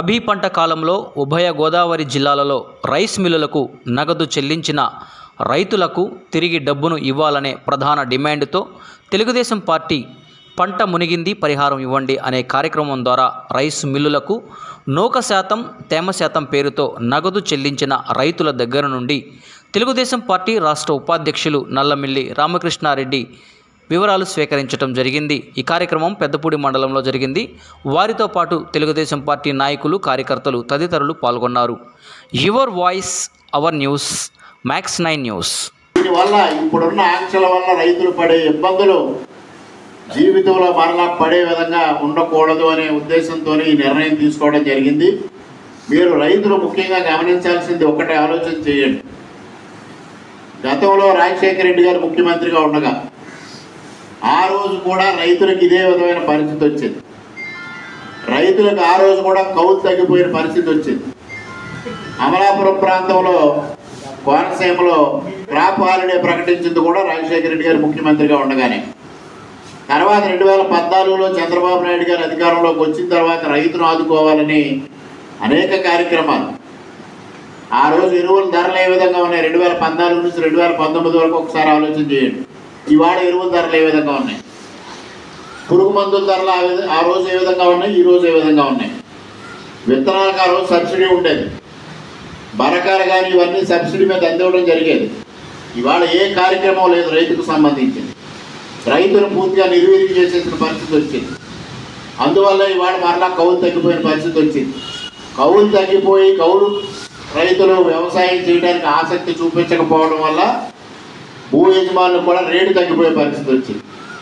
రబీ పంట కాలంలో ఉభయ గోదావరి జిల్లాలలో రైస్ మిల్లులకు నగదు చెల్లించిన రైతులకు తిరిగి డబ్బును ఇవ్వాలనే ప్రధాన డిమాండ్తో తెలుగుదేశం పార్టీ పంట మునిగింది పరిహారం ఇవ్వండి అనే కార్యక్రమం ద్వారా రైస్ మిల్లులకు నూక శాతం తేమ శాతం పేరుతో నగదు చెల్లించిన రైతుల దగ్గర నుండి తెలుగుదేశం పార్టీ రాష్ట్ర ఉపాధ్యక్షులు నల్లమిల్లి రామకృష్ణారెడ్డి వివరాలు స్వీకరించడం జరిగింది ఈ కార్యక్రమం పెద్దపూడి మండలంలో జరిగింది వారితో పాటు తెలుగుదేశం పార్టీ నాయకులు కార్యకర్తలు తదితరులు పాల్గొన్నారు your voice our news max nine news దీనివల్ల ఇప్పుడున్న ఆంక్షల వల్ల రైతులు పడే ఇబ్బందులు జీవితంలో మరలా పడే విధంగా ఉండకూడదు అనే ఉద్దేశంతో ఈ నిర్ణయం తీసుకోవడం జరిగింది మీరు రైతులు ముఖ్యంగా గమనించాల్సింది ఒకటే ఆలోచన చేయండి గతంలో రాజశేఖర రెడ్డి గారు ముఖ్యమంత్రిగా ఉండగా ఆ రోజు కూడా రైతులకు ఇదే విధమైన పరిస్థితి వచ్చింది రైతులకు ఆ రోజు కూడా కౌలు తగ్గిపోయిన పరిస్థితి వచ్చింది అమలాపురం ప్రాంతంలో కోనసీమలో క్రాప్ హాలిడే ప్రకటించింది కూడా రాజశేఖర రెడ్డి గారు ముఖ్యమంత్రిగా ఉండగానే తర్వాత రెండు వేల పద్నాలుగులో చంద్రబాబు నాయుడు గారు అధికారంలోకి వచ్చిన తర్వాత రైతును ఆదుకోవాలని అనేక కార్యక్రమాలు ఆ రోజు ఎరువుల ధరలు ఏ విధంగా ఉన్నాయి రెండు వేల పద్నాలుగు నుంచి రెండు వేల పంతొమ్మిది వరకు ఒకసారి ఆలోచన చేయండి ఇవాళ ఎరువుల ధరలు ఏ విధంగా ఉన్నాయి పురుగు మందుల ధరలు ఆ విధ ఆ రోజు ఏ విధంగా ఉన్నాయి ఈ రోజు ఏ విధంగా ఉన్నాయి విత్తనాలకు ఆ రోజు సబ్సిడీ ఉండేది బరకాలు కానీ ఇవన్నీ సబ్సిడీ మీద అందివ్వడం జరిగేది ఇవాళ ఏ కార్యక్రమం లేదు రైతుకు సంబంధించింది రైతును పూర్తిగా నిర్వీర్యం చేసేసిన పరిస్థితి వచ్చింది అందువల్ల ఇవాళ మరలా కౌలు తగ్గిపోయిన పరిస్థితి వచ్చింది కౌలు తగ్గిపోయి కౌలు రైతులు వ్యవసాయం చేయడానికి ఆసక్తి చూపించకపోవడం వల్ల భూ యజమానులు కూడా రేటు తగ్గిపోయే పరిస్థితి వచ్చింది